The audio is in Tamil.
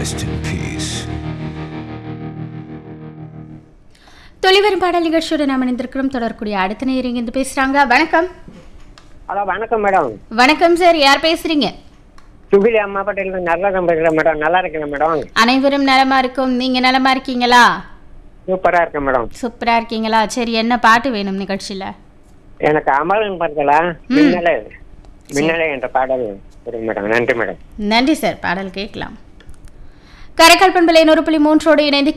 Rest in peace. தொலைவரும் பாடல் நிகழ்ச்சியோட நாம் இணைந்திருக்கிறோம் தொடரக்கூடிய அடுத்த நேரம் இருந்து பேசுறாங்க வணக்கம் ஹலோ வணக்கம் மேடம் வணக்கம் சார் யார் பேசுறீங்க சுகிலி அம்மா பட்டேல் நல்லா பேசுகிறேன் மேடம் நல்லா இருக்கேன் மேடம் அனைவரும் நலமா இருக்கும் நீங்க நலமா இருக்கீங்களா சூப்பரா இருக்கேன் மேடம் சூப்பரா இருக்கீங்களா சரி என்ன பாட்டு வேணும் நிகழ்ச்சியில எனக்கு அமலன் பார்த்தலா மின்னலே மின்னலே என்ற பாடல் வரும் மேடம் நன்றி மேடம் நன்றி சார் பாடல் கேட்கலாம் கரைக்கல் பண்பலை நூறு புள்ளி மூன்றோடு இணைந்து